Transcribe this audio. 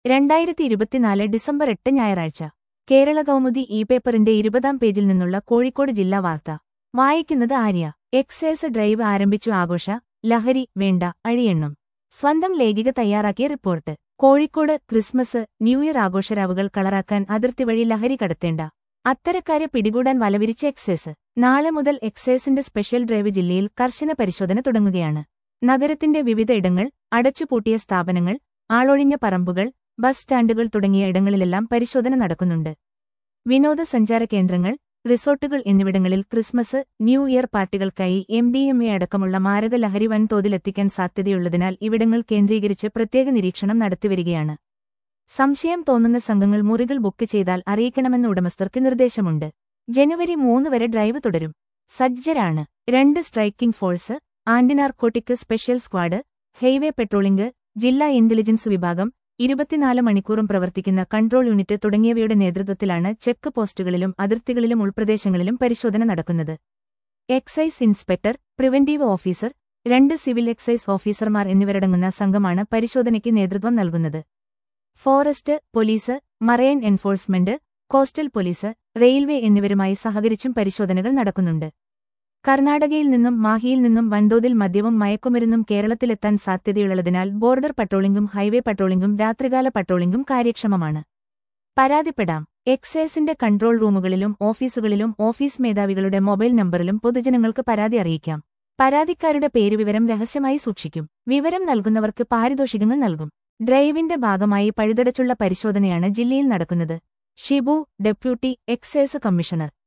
രണ്ടായിരത്തി ഇരുപത്തിനാല് ഡിസംബർ എട്ട് ഞായറാഴ്ച കേരള കൗമുദി ഇ പേപ്പറിന്റെ ഇരുപതാം പേജിൽ നിന്നുള്ള കോഴിക്കോട് ജില്ലാ വാർത്ത വായിക്കുന്നത് ആര്യ എക്സൈസ് ഡ്രൈവ് ആരംഭിച്ചു ആഘോഷ ലഹരി വേണ്ട അഴിയെണ്ണും സ്വന്തം ലേഖിക തയ്യാറാക്കിയ report Kozhikode Christmas new year ആഘോഷരാവുകൾ കളറാക്കാൻ അതിർത്തി വഴി ലഹരി കടത്തേണ്ട അത്തരക്കാരെ പിടികൂടാൻ വലവിരിച്ച എക്സൈസ് നാളെ മുതൽ എക്സൈസിന്റെ സ്പെഷ്യൽ ഡ്രൈവ് ജില്ലയിൽ കർശന പരിശോധന തുടങ്ങുകയാണ് നഗരത്തിന്റെ വിവിധ ഇടങ്ങൾ അടച്ചുപൂട്ടിയ സ്ഥാപനങ്ങൾ ആളൊഴിഞ്ഞ പറമ്പുകൾ ബസ് സ്റ്റാൻഡുകൾ തുടങ്ങിയ ഇടങ്ങളിലെല്ലാം പരിശോധന നടക്കുന്നുണ്ട് വിനോദസഞ്ചാര കേന്ദ്രങ്ങൾ റിസോർട്ടുകൾ എന്നിവിടങ്ങളിൽ ക്രിസ്മസ് ന്യൂ ഇയർ പാർട്ടികൾക്കായി എം ഡി എം എ അടക്കമുള്ള മാരക ലഹരി വൻതോതിലെത്തിക്കാൻ സാധ്യതയുള്ളതിനാൽ ഇവിടങ്ങൾ കേന്ദ്രീകരിച്ച് പ്രത്യേക നിരീക്ഷണം നടത്തിവരികയാണ് സംശയം തോന്നുന്ന സംഘങ്ങൾ മുറികൾ ബുക്ക് ചെയ്താൽ അറിയിക്കണമെന്ന് ഉടമസ്ഥർക്ക് നിർദ്ദേശമുണ്ട് ജനുവരി മൂന്ന് വരെ ഡ്രൈവ് തുടരും സജ്ജരാണ് രണ്ട് striking force anti narcotic special squad highway patrolling ജില്ലാ ഇന്റലിജൻസ് വിഭാഗം ഇരുപത്തിനാല് മണിക്കൂറും പ്രവർത്തിക്കുന്ന കൺട്രോൾ യൂണിറ്റ് തുടങ്ങിയവയുടെ നേതൃത്വത്തിലാണ് ചെക്ക് പോസ്റ്റുകളിലും അതിർത്തികളിലും ഉൾപ്രദേശങ്ങളിലും പരിശോധന നടക്കുന്നത് എക്സൈസ് ഇൻസ്പെക്ടർ പ്രിവന്റീവ് ഓഫീസർ രണ്ട് സിവിൽ എക്സൈസ് ഓഫീസർമാർ എന്നിവരടങ്ങുന്ന സംഘമാണ് പരിശോധനയ്ക്ക് നേതൃത്വം നൽകുന്നത് forest police marine enforcement coastal police railway എന്നിവരുമായി സഹകരിച്ചും പരിശോധനകൾ നടക്കുന്നുണ്ട് കർണാടകയിൽ നിന്നും മാഹിയിൽ നിന്നും വൻതോതിൽ മദ്യവും മയക്കുമരുന്നും കേരളത്തിലെത്താൻ സാധ്യതയുള്ളതിനാൽ ബോർഡർ പട്രോളിംഗും ഹൈവേ പട്രോളിംഗും രാത്രികാല പട്രോളിംഗും കാര്യക്ഷമമാണ് പരാതിപ്പെടാം എക്സൈസിന്റെ കൺട്രോൾ റൂമുകളിലും ഓഫീസുകളിലും ഓഫീസ് മേധാവികളുടെ മൊബൈൽ നമ്പറിലും പൊതുജനങ്ങൾക്ക് പരാതി അറിയിക്കാം പരാതിക്കാരുടെ പേരുവിവരം രഹസ്യമായി സൂക്ഷിക്കും വിവരം നൽകുന്നവർക്ക് പാരിതോഷികങ്ങൾ നൽകും ഡ്രൈവിന്റെ ഭാഗമായി പഴുതടച്ചുള്ള പരിശോധനയാണ് ജില്ലയിൽ നടക്കുന്നത് ഷിബു ഡെപ്യൂട്ടി എക്സൈസ് കമ്മീഷണർ